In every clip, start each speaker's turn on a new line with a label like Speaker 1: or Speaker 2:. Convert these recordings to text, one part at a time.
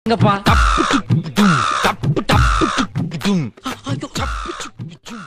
Speaker 1: எங்கப்பா டப்பு டுப்பு டும், டப்பு டப்பு டுப்பு டும். ஐயோ, டப்பு டுப்பு டும்.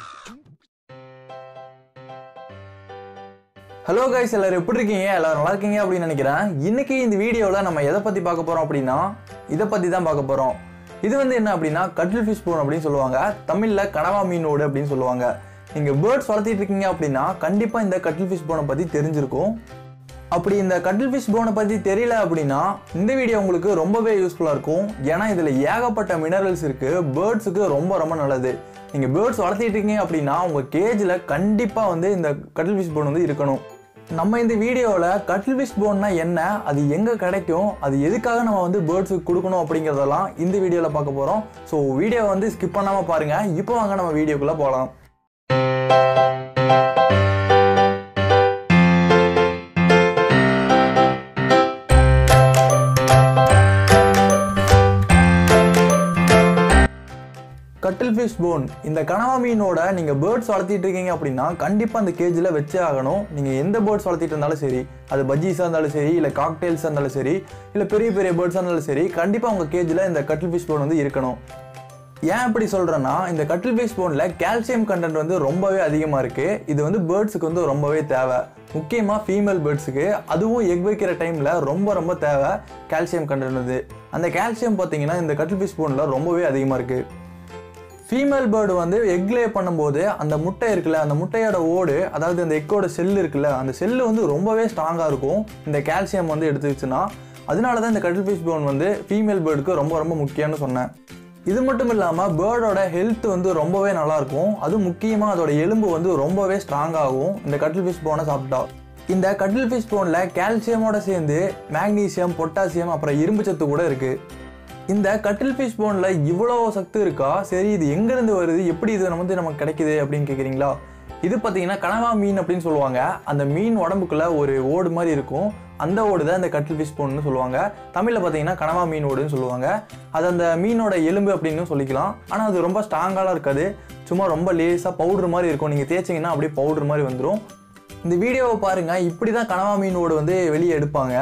Speaker 2: ஹலோ கைஸ் எல்லாரும் எப்படி இருக்கீங்க எல்லாரும் நல்லா இருக்கீங்க அப்படின்னு நினைக்கிறேன் இன்னைக்கு இந்த வீடியோவில் நம்ம எதை பற்றி பார்க்க போகிறோம் அப்படின்னா இதை பற்றி தான் பார்க்க போகிறோம் இது வந்து என்ன அப்படின்னா கட்டில் ஃபிஷ் போன் அப்படின்னு சொல்லுவாங்க தமிழில் கனவா மீனோடு அப்படின்னு சொல்லுவாங்க நீங்கள் பேர்ட்ஸ் வளர்த்திட்டு இருக்கீங்க அப்படின்னா கண்டிப்பாக இந்த கட்டில் ஃபிஷ் போனை பற்றி தெரிஞ்சிருக்கும் அப்படி இந்த கட்டில் ஃபிஷ் போனை பற்றி தெரியல அப்படின்னா இந்த வீடியோ உங்களுக்கு ரொம்பவே யூஸ்ஃபுல்லாக இருக்கும் ஏன்னா இதில் ஏகப்பட்ட மினரல்ஸ் இருக்குது பேர்ட்ஸுக்கு ரொம்ப ரொம்ப நல்லது நீங்கள் பேர்ட்ஸ் வளர்த்திட்டு இருக்கீங்க அப்படின்னா உங்கள் கேஜில் கண்டிப்பாக வந்து இந்த கட்டில் ஃபிஷ் போன் வந்து இருக்கணும் நம்ம இந்த வீடியோவில் கட்டில் ஃபிஷ் போன்னா என்ன அது எங்கே கிடைக்கும் அது எதுக்காக நம்ம வந்து பேர்ட்ஸுக்கு கொடுக்கணும் அப்படிங்கிறதெல்லாம் இந்த வீடியோவில் பார்க்க போகிறோம் ஸோ வீடியோ வந்து ஸ்கிப் பண்ணாமல் பாருங்கள் இப்போ வாங்க நம்ம வீடியோக்குள்ளே போகலாம் கட்டில் ஃபிஷ் போன் இந்த கனவா மீனோட நீங்கள் பேர்ட்ஸ் வளர்த்திட்டு இருக்கீங்க அப்படின்னா கண்டிப்பாக அந்த கேஜில் வச்சே ஆகணும் நீங்கள் எந்த பேர்ட்ஸ் வளர்த்திட்டு இருந்தாலும் சரி அது பஜ்ஜீஸாக இருந்தாலும் சரி இல்லை காக்டெயில்ஸாக இருந்தாலும் சரி இல்லை பெரிய பெரிய பேர்ட்ஸாக இருந்தாலும் சரி கண்டிப்பாக உங்கள் கேஜில் இந்த கட்டில் ஃபிஷ் போன் வந்து இருக்கணும் ஏன் இப்படி சொல்கிறேன்னா இந்த கட்டில் ஃபிஷ் போனில் கால்சியம் கண்டென்ட் வந்து ரொம்பவே அதிகமாக இருக்குது இது வந்து பேர்ட்ஸுக்கு வந்து ரொம்பவே தேவை முக்கியமாக ஃபீமேல் பேர்ட்ஸுக்கு அதுவும் எக் வைக்கிற டைமில் ரொம்ப ரொம்ப தேவை கால்சியம் கண்டென்ட் வந்து அந்த கால்சியம் பார்த்தீங்கன்னா இந்த கட்டில் ஃபிஷ் போனில் ரொம்பவே அதிகமாக இருக்குது ஃபீமேல் பேர்டு வந்து எக் லே பண்ணும்போது அந்த முட்டை இருக்குல்ல அந்த முட்டையோட ஓடு அதாவது அந்த எக்கோட செல் இருக்குல்ல அந்த செல்லு வந்து ரொம்பவே ஸ்ட்ராங்காக இருக்கும் இந்த கால்சியம் வந்து எடுத்துக்கிச்சுன்னா அதனால தான் இந்த கட்டில் ஃபிஷ் போன் வந்து ஃபீமேல் பேர்டுக்கு ரொம்ப ரொம்ப முக்கியம்னு சொன்னேன் இது மட்டும் இல்லாமல் பேர்டோட ஹெல்த் வந்து ரொம்பவே நல்லாயிருக்கும் அதுவும் முக்கியமாக அதோட எலும்பு வந்து ரொம்பவே ஸ்ட்ராங்காகும் இந்த கட்டில் ஃபிஷ் போனை சாப்பிட்டா இந்த கட்டில் ஃபிஷ் போனில் கால்சியமோட சேர்ந்து மேக்னீசியம் பொட்டாசியம் அப்புறம் இரும்பு சத்து கூட இருக்குது இந்த கட்டில் ஃபிஷ் போனில் இவ்வளோ சத்து இருக்கா சரி இது எங்கேருந்து வருது எப்படி இது நம்ம வந்து நமக்கு கிடைக்குது அப்படின்னு கேட்குறீங்களா இது பார்த்தீங்கன்னா கனவா மீன் அப்படின்னு சொல்லுவாங்க அந்த மீன் உடம்புக்குள்ள ஒரு ஓடு மாதிரி இருக்கும் அந்த ஓடு தான் இந்த கட்டில் ஃபிஷ் போன்னு சொல்லுவாங்க தமிழில் பார்த்தீங்கன்னா கனவா மீன் ஓடுன்னு சொல்லுவாங்க அது அந்த மீனோட எலும்பு அப்படின்னு சொல்லிக்கலாம் ஆனால் அது ரொம்ப ஸ்ட்ராங்காலாம் இருக்காது சும்மா ரொம்ப லேஸாக பவுடர் மாதிரி இருக்கும் நீங்கள் தேய்ச்சிங்கன்னா அப்படியே பவுடர் மாதிரி வந்துடும் இந்த வீடியோவை பாருங்கள் இப்படி தான் கனவா மீன் ஓடு வந்து வெளியே எடுப்பாங்க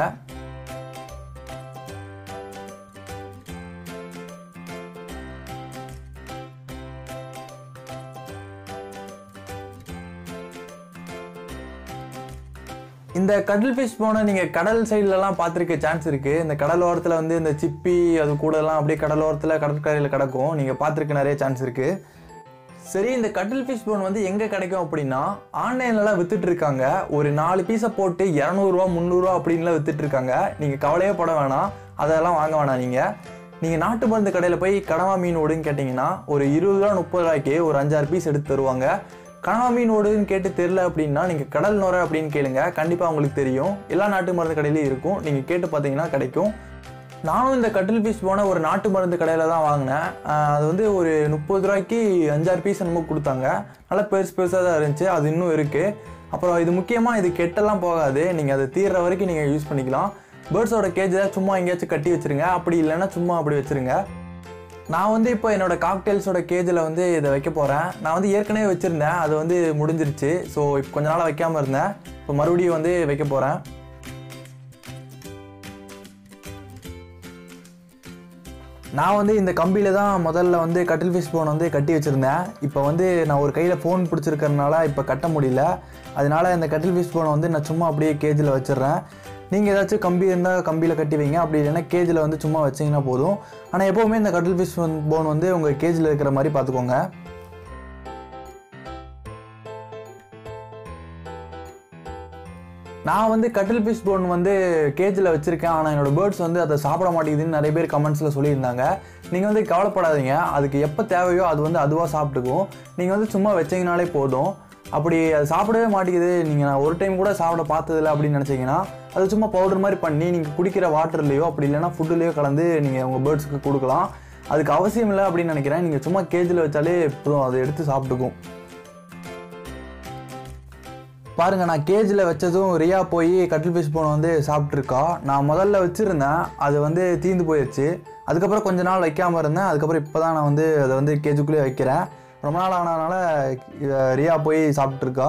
Speaker 2: இந்த கடல் ஃபிஷ் போன நீங்கள் கடல் சைட்லலாம் பார்த்துருக்க சான்ஸ் இருக்குது இந்த கடல் ஓரத்தில் வந்து இந்த சிப்பி அது கூடலாம் அப்படியே கடல் ஓரத்தில் கடற்கரையில் கிடக்கும் நீங்கள் பார்த்துருக்க நிறைய சான்ஸ் இருக்குது சரி இந்த கட்டில் ஃபிஷ் போன் வந்து எங்கே கிடைக்கும் அப்படின்னா ஆன்லைன்லலாம் வித்துட்டு இருக்காங்க ஒரு நாலு பீஸை போட்டு இரநூறுவா முந்நூறுரூவா அப்படின்லாம் வித்துட்டு இருக்காங்க நீங்கள் கவலையே பட வேணாம் அதெல்லாம் வாங்க வேணாம் நீங்கள் நீங்கள் நாட்டு மருந்து கடையில் போய் கடவா மீன் ஓடுன்னு கேட்டிங்கன்னா ஒரு இருபது ரூபா முப்பது ரூபாய்க்கு ஒரு அஞ்சாறு பீஸ் எடுத்து தருவாங்க கனவா மீன் ஓடுன்னு கேட்டு தெரில அப்படின்னா நீங்கள் கடல் நுரை அப்படின்னு கேளுங்க கண்டிப்பாக உங்களுக்கு தெரியும் எல்லா நாட்டு மருந்து கடையிலையும் இருக்கும் நீங்கள் கேட்டு பார்த்தீங்கன்னா கிடைக்கும் நானும் இந்த கட்டில் பீஸ் போன ஒரு நாட்டு மருந்து கடையில் தான் வாங்கினேன் ஆஹ் அது வந்து ஒரு முப்பது ரூபாய்க்கு அஞ்சாறு பீஸ் என்னமோ கொடுத்தாங்க நல்லா பெருசு பெருசாக தான் இருந்துச்சு அது இன்னும் இருக்குது அப்புறம் இது முக்கியமாக இது கெட்டெல்லாம் போகாது நீங்கள் அது தீர்ற வரைக்கும் நீங்கள் யூஸ் பண்ணிக்கலாம் பேர்ட்ஸோட கேஜில் சும்மா எங்கேயாச்சும் கட்டி வச்சுருங்க அப்படி இல்லைன்னா சும்மா அப்படி வச்சுருங்க நான் வந்து இப்போ என்னோட காக்டெயில்ஸோட கேஜில் வந்து இதை வைக்க போகிறேன் நான் வந்து ஏற்கனவே வச்சுருந்தேன் அது வந்து முடிஞ்சிருச்சு ஸோ இப்போ கொஞ்ச நாளாக வைக்காமல் இருந்தேன் இப்போ மறுபடியும் வந்து வைக்க போகிறேன் நான் வந்து இந்த கம்பியில் தான் முதல்ல வந்து கட்டில் ஃபிஷ் ஃபோன் வந்து கட்டி வச்சுருந்தேன் இப்போ வந்து நான் ஒரு கையில் ஃபோன் பிடிச்சிருக்கறனால இப்போ கட்ட முடியல அதனால இந்த கட்டில் ஃபிஷ் ஃபோனை வந்து நான் சும்மா அப்படியே கேஜில் வச்சிடுறேன் நீங்கள் ஏதாச்சும் கம்பி இருந்தால் கம்பியில் கட்டி வைங்க அப்படி இல்லைன்னா கேஜில் வந்து சும்மா வச்சிங்கன்னா போதும் ஆனால் எப்போவுமே இந்த கட்டில் ஃபிஷ் போன் வந்து உங்கள் கேஜில் இருக்கிற மாதிரி பார்த்துக்கோங்க நான் வந்து கட்டில் ஃபிஷ் போன் வந்து கேஜில் வச்சுருக்கேன் ஆனால் என்னோட பேர்ட்ஸ் வந்து அதை சாப்பிட மாட்டேங்குதுன்னு நிறைய பேர் கமெண்ட்ஸில் சொல்லியிருந்தாங்க நீங்கள் வந்து கவலைப்படாதீங்க அதுக்கு எப்போ தேவையோ அது வந்து அதுவாக சாப்பிட்டுக்கும் நீங்கள் வந்து சும்மா வச்சிங்கனாலே போதும் அப்படி அது சாப்பிடவே மாட்டேங்குது நீங்கள் நான் ஒரு டைம் கூட சாப்பிட பார்த்ததில்ல அப்படின்னு நினச்சிங்கன்னா அது சும்மா பவுடர் மாதிரி பண்ணி நீங்கள் குடிக்கிற வாட்டர்லேயோ அப்படி இல்லைன்னா ஃபுட்டுலேயோ கலந்து நீங்கள் உங்கள் பேர்ட்ஸுக்கு கொடுக்கலாம் அதுக்கு அவசியம் இல்லை அப்படின்னு நினைக்கிறேன் நீங்கள் சும்மா கேஜில் வச்சாலே போதும் அதை எடுத்து சாப்பிட்டுக்கும் பாருங்க நான் கேஜில் வச்சதும் ரியா போய் கட்டில் ஃபிஷ் போனை வந்து சாப்பிட்ருக்கா நான் முதல்ல வச்சுருந்தேன் அது வந்து தீந்து போயிடுச்சு அதுக்கப்புறம் கொஞ்ச நாள் வைக்காமல் இருந்தேன் அதுக்கப்புறம் இப்போ தான் நான் வந்து அதை வந்து கேஜுக்குள்ளேயே வைக்கிறேன் ரொம்ப நாள் ஆனதுனால இதை ரியா போய் சாப்பிட்ருக்கா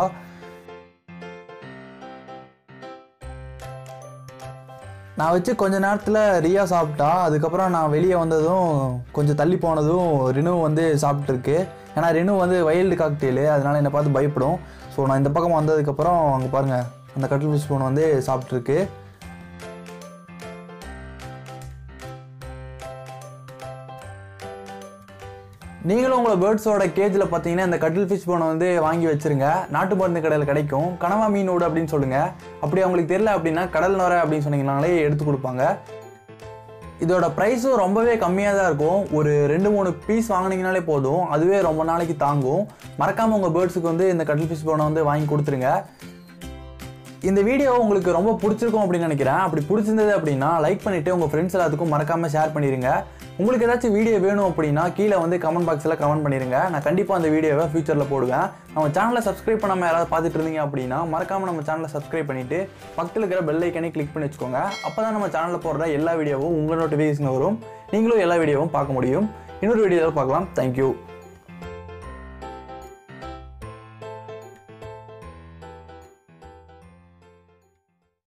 Speaker 2: நான் வச்சு கொஞ்ச நேரத்தில் ரியா சாப்பிட்டா அதுக்கப்புறம் நான் வெளியே வந்ததும் கொஞ்சம் தள்ளி போனதும் ரினு வந்து சாப்பிட்ருக்கு ஏன்னா ரினு வந்து வைல்டு காக்டெயிலு அதனால என்னை பார்த்து பயப்படும் ஸோ நான் இந்த பக்கம் வந்ததுக்கப்புறம் அங்கே பாருங்கள் அந்த கட்டில் ஃபிஷ் ஸ்பூன் வந்து சாப்பிட்ருக்கு நீங்களும் உங்களை பேர்ட்ஸோட கேஜில் பார்த்தீங்கன்னா இந்த கட்டில் ஃபிஷ் போனை வந்து வாங்கி வச்சிருங்க நாட்டு மருந்து கடையில் கிடைக்கும் கனவா மீனோடு அப்படின்னு சொல்லுங்க அப்படி அவங்களுக்கு தெரியல அப்படின்னா கடல் நுரை அப்படின்னு சொன்னீங்கனாலே எடுத்து கொடுப்பாங்க இதோட ப்ரைஸும் ரொம்பவே கம்மியாக தான் இருக்கும் ஒரு ரெண்டு மூணு பீஸ் வாங்கினீங்கனாலே போதும் அதுவே ரொம்ப நாளைக்கு தாங்கும் மறக்காமல் உங்கள் பேர்ட்ஸுக்கு வந்து இந்த கட்டில் ஃபிஷ் போனை வந்து வாங்கி கொடுத்துருங்க இந்த வீடியோ உங்களுக்கு ரொம்ப பிடிச்சிருக்கும் அப்படின்னு நினைக்கிறேன் அப்படி பிடிச்சிருந்தது அப்படின்னா லைக் பண்ணிவிட்டு உங்கள் ஃப்ரெண்ட்ஸ் எல்லாத்துக்கும் மறக்காமல் ஷேர் பண்ணிடுங்க உங்களுக்கு ஏதாச்சும் வீடியோ வேணும் அப்படின்னா கீழே வந்து கமெண்ட் பாக்ஸில் கமெண்ட் பண்ணிடுங்க நான் கண்டிப்பாக அந்த வீடியோவை ஃபியூச்சரில் போடுவேன் நம்ம சேனலை சப்ஸ்கிரைப் பண்ணாமல் யாராவது பார்த்துட்டு இருந்தீங்க அப்படின்னா மறக்காமல் நம்ம சேனலை சப்ஸ்கிரைப் பண்ணிவிட்டு பக்கத்தில் இருக்கிற பெல் ஐக்கனே கிளிக் பண்ணி வச்சுக்கோங்க அப்போ தான் நம்ம சேனலில் போடுற எல்லா வீடியோவும் உங்கள் நோட்டிஃபிகேஷன் வரும் நீங்களும் எல்லா வீடியோவும் பார்க்க முடியும் இன்னொரு வீடியோவில் பார்க்கலாம் தேங்க்யூ